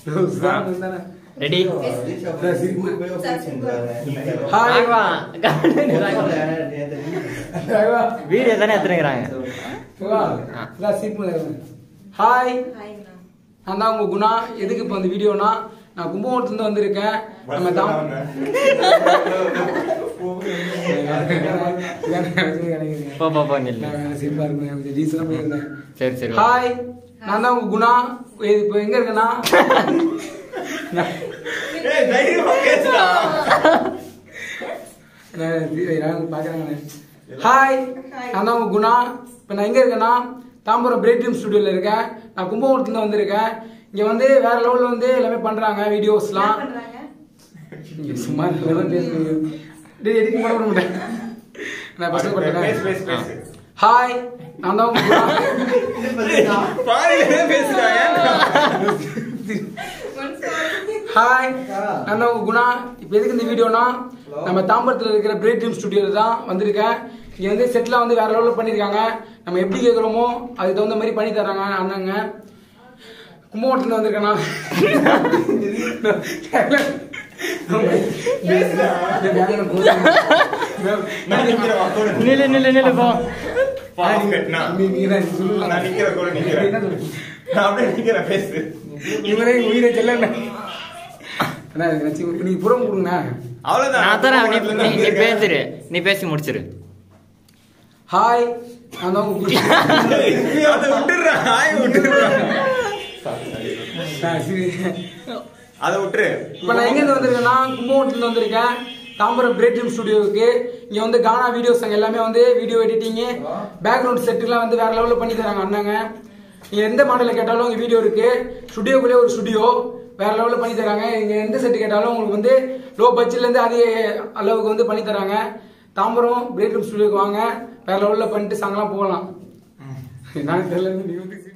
Ready hi வா video தானே எடுத்துருக்கிறாங்க hi நான் தான் உங்க குணா எதுக்கு இப்போ அந்த வீடியோனா நான் கும்பகோணத்துலேருந்து வந்திருக்கேன் நம்ம தான் போ போ போ நில்லு சரி சரி ஹாய் நான் தான் உங்க குணா இது இப்போ எங்க இருக்கேன்னா ஹாய் நான் தான் உங்க குணா இப்போ நான் எங்க இருக்கேன்னா தாம்பரம் பிரேட் ட்ரீம் ஸ்டுடியோல இருக்கேன் நான் கும்பகோணத்துல வந்திருக்கேன் இங்க வந்து வேற லெவல்ல வந்து எல்லாமே பண்றாங்க வீடியோஸ்லாம் இங்க சும்மா நல்லா பேசுறீங்க டேய் எதுக்கு பண்ண விட மாட்டேன் நான் ஃபர்ஸ்ட் பேசு, பேசு, பண்ணேன் பேசு. ஹாய் நான் தான் உங்க குணா ஹாய் நான் தான் உங்க குணா இப்போ எதுக்கு இந்த வீடியோனா நம்ம தாம்பரத்தில் இருக்கிற பிரேட் ட்ரீம் ஸ்டுடியோவில் தான் வந்திருக்கேன் இங்கே வந்து செட்டில் வந்து வேற லெவலில் பண்ணியிருக்காங்க நம்ம எப்படி கேட்குறோமோ அதுக்கு தகுந்த மாதிரி பண்ணி தராங்க அண்ணங்க கும்பகோணத்துல வந்திருக்கேன் நான் நில்லு நில்லு நில்லு போ நீ- நீ தான் சொல்லு. நான் நிக்கிறேன் கூட நிக்கிறேன். என்ன சொல்லு? நான் அப்படியே நிக்கிறேன், பேசு. இவரே எங்க உயிரை செல்லண்ணே. அண்ணா, எனக்கு நச்சு- நீ புறம் கொடுங்கண்ணா அவ்வளவுதான். நான் தரேன் நீ நீ- நீ பேசுரு நீ பேசி முடிச்சிரு ஹாய் நான் தான் உங்க குரு. அதை விட்டுடுறா, ஆய விட்டுடுறா. ஆ, சரி. அதை விட்டுரு. இப்ப நான் எங்க இருந்து வந்திருக்கேன்னா கும்பகோணத்துல இருந்து வந்திருக்கேன் தாம்பரம் பிரேட் ட்ரீம் ஸ்டுடியோவுக்கு இங்க வந்து கானா வீடியோஸ் அங்க எல்லாமே வந்து வீடியோ எடிட்டிங் பேக்ரவுண்ட் செட்டுலாம் வந்து வேற லெவல்ல பண்ணி தராங்க அண்ணங்க நீங்க எந்த மாடல்ல கேட்டாலும் இங்க வீடியோ இருக்கு ஸ்டுடியோக்குள்ளே ஒரு ஸ்டுடியோ வேற லெவல்ல பண்ணி தராங்க இங்க எந்த செட்டு கேட்டாலும் உங்களுக்கு வந்து லோ பட்ஜெட்ல இருந்து அதே அளவுக்கு வந்து பண்ணி தராங்க தாம்பரம் பிரேட் ரூம் ஸ்டுடியோக்கு வாங்க வேற லெவல்ல பண்ணிட்டு சாங்கலாம் போகலாம் நான் தெரியல நீ வந்து